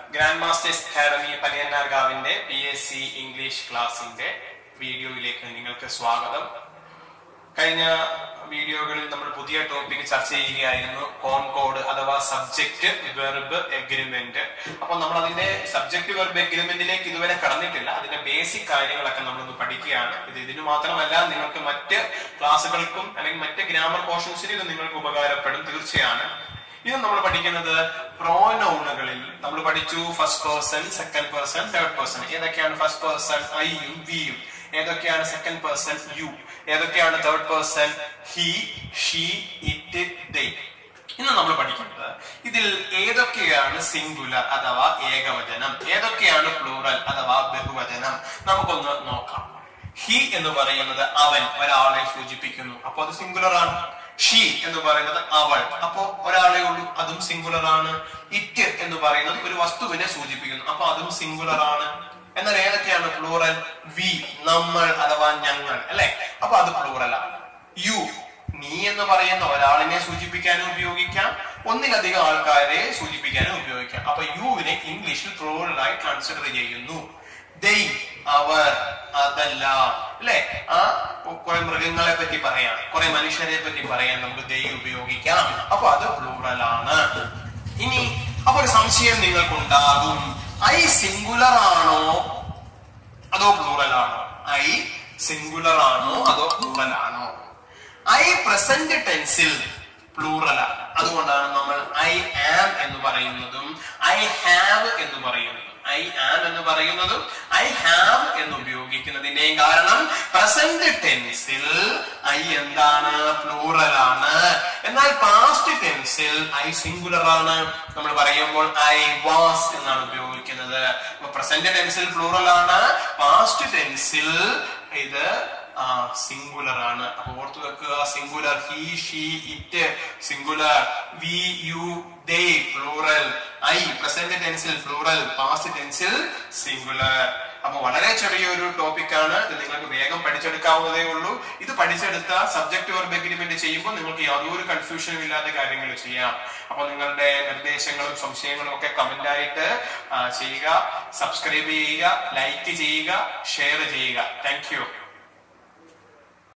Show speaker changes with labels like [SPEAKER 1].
[SPEAKER 1] grand masters academy പനിയന്നാർഗാവിന്റെ P S C English ക്ലാസിന്റെ വീഡിയോയിലേക്ക് നിങ്ങൾക്ക് സ്വാഗതം കഴിഞ്ഞ വീഡിയോകളിൽ നമ്മൾ പുതിയ ടോപ്പിക് ചർച്ച ചെയ്യുകയായിരുന്നു കോൺകോഡ് അഥവാ സബ്ജക്ട് വെർബ് എഗ്രിമെന്റ് അപ്പൊ നമ്മൾ അതിന്റെ സബ്ജക്ട് വെർബ് എഗ്രിമെന്റിലേക്ക് ഇതുവരെ കടന്നിട്ടില്ല അതിന്റെ ബേസിക് കാര്യങ്ങളൊക്കെ നമ്മളൊന്ന് പഠിക്കുകയാണ് ഇത് ഇതിന് മാത്രമല്ല നിങ്ങൾക്ക് മറ്റ് ക്ലാസ്സുകൾക്കും അല്ലെങ്കിൽ മറ്റ് ഗ്രാമർ പോർഷൻസിനും ഇത് നിങ്ങൾക്ക് ഉപകാരപ്പെടും തീർച്ചയാണ് ഇത് നമ്മൾ പഠിക്കുന്നത് പ്രോനൗണുകളിൽ നമ്മൾ പഠിച്ചു first person second person third person ഏതൊക്കെയാണ് ഫസ്റ്റ് പേഴ്സൺ ഐയും വിയും ഏതൊക്കെയാണ് സെക്കൻഡ് പേഴ്സൺ യു ഏതൊക്കെയാണ് third person he she it they ഇന്ന് നമ്മൾ പഠിക്കുന്നത് ഇതിൽ ഏതൊക്കെയാണ് സിംഗുലർ അഥവാ ഏകവചനം ഏതൊക്കെയാണ് പ്ലൂറൽ അഥവാ ബഹുവചനം നമുക്കൊന്ന് നോക്കാം ഹി എന്ന് പറയുന്നത് അവൻ ഒരാളെ സൂചിപ്പിക്കുന്നു അപ്പൊ അത് സിംഗുലർ ആണ് ഷീ എന്ന് പറയുന്നത് അവൾ അപ്പോ ഒരാളെ ഉള്ളൂ അതും സിംഗുലർ ആണ് ഇറ്റ് എന്ന് പറയുന്നത് ഒരു വസ്തുവിനെ സൂചിപ്പിക്കുന്നു അപ്പൊ അതും സിംഗുലർ ആണ് എന്നാൽ ഏതൊക്കെയാണ് പ്ലൂറൽ വി നമ്മൾ അഥവാ ഞങ്ങൾ അല്ലെ അപ്പൊ അത് പ്ലൂറൽ ആണ് യു നീ എന്ന് പറയുന്ന ഒരാളിനെ സൂചിപ്പിക്കാനും ഉപയോഗിക്കാം ഒന്നിലധികം ആൾക്കാരെ സൂചിപ്പിക്കാനും ഉപയോഗിക്കാം അപ്പൊ യുവിനെ ഇംഗ്ലീഷിൽ പ്ലൂറൽ ആയി കൺസിഡർ ചെയ്യുന്നു ദൈ അവർ അതല്ല അല്ലെ ആ കുറെ മൃഗങ്ങളെ പറ്റി പറയാം കുറെ മനുഷ്യരെ പറ്റി പറയാൻ നമുക്ക് ദൈ ഉപയോഗിക്കാം അപ്പൊ അത് പ്ലൂറൽ ആണ് ഇനി അപ്പൊ ഒരു സംശയം നിങ്ങൾക്കുണ്ടാകും ഐ സിംഗുലർ ആണോ അതോ പ്ലൂറൽ ആണോ ഐ സിംഗുലർ ആണോ അതോ പ്ലൂറൽ ആണോ ഐ പ്രസന്റ് ടെൻസിൽ പ്ലൂറൽ ആണ് അതുകൊണ്ടാണ് നമ്മൾ ഐ ആം എന്ന് പറയുന്നതും ഐ ഹാവ് എന്ന് പറയുന്നതും ഐ ആം എന്ന് പറയുന്നതും ഐ ഹാവ് എന്ന് ഉപയോഗിക്കുന്നതിന്റെയും കാരണം പ്രസന്റ് ടെൻസിൽ ഐ എന്താണ് പ്ലൂറൽ ആണ് എന്നാൽ പാസ്റ്റ് ടെൻസിൽ ഐ സിംഗുലർ ആണ് നമ്മൾ പറയുമ്പോൾ ഐ വാസ് എന്നാണ് ഉപയോഗിക്കുന്നത് പ്രസന്റ് ടെൻസിൽ പ്ലൂറൽ ആണ് പാസ്റ്റ് ടെൻസിൽ ഇത് സിംഗുലർ ആണ് അപ്പൊ ഓർത്തു വെക്കുക singular he she it singular we you they plural I present ടെൻസിൽ പ്ലൂറൽ പാസ്റ്റ് ടെൻസിൽ സിംഗുലർ അപ്പൊ വളരെ ചെറിയൊരു ടോപ്പിക്കാണ് ഇത് നിങ്ങൾക്ക് വേഗം പഠിച്ചെടുക്കാവുന്നതേ ഉള്ളൂ ഇത് പഠിച്ചെടുത്ത സബ്ജക്ട് വർബ് എഗ്രിമെന്റ് ചെയ്യുമ്പോൾ നിങ്ങൾക്ക് യാതൊരു കൺഫ്യൂഷനും ഇല്ലാത്ത കാര്യങ്ങൾ ചെയ്യാം അപ്പൊ നിങ്ങളുടെ നിർദ്ദേശങ്ങളും സംശയങ്ങളും ഒക്കെ കമന്റ് ആയിട്ട് ചെയ്യുക സബ്സ്ക്രൈബ് ചെയ്യുക ലൈക്ക് ചെയ്യുക ഷെയർ ചെയ്യുക താങ്ക്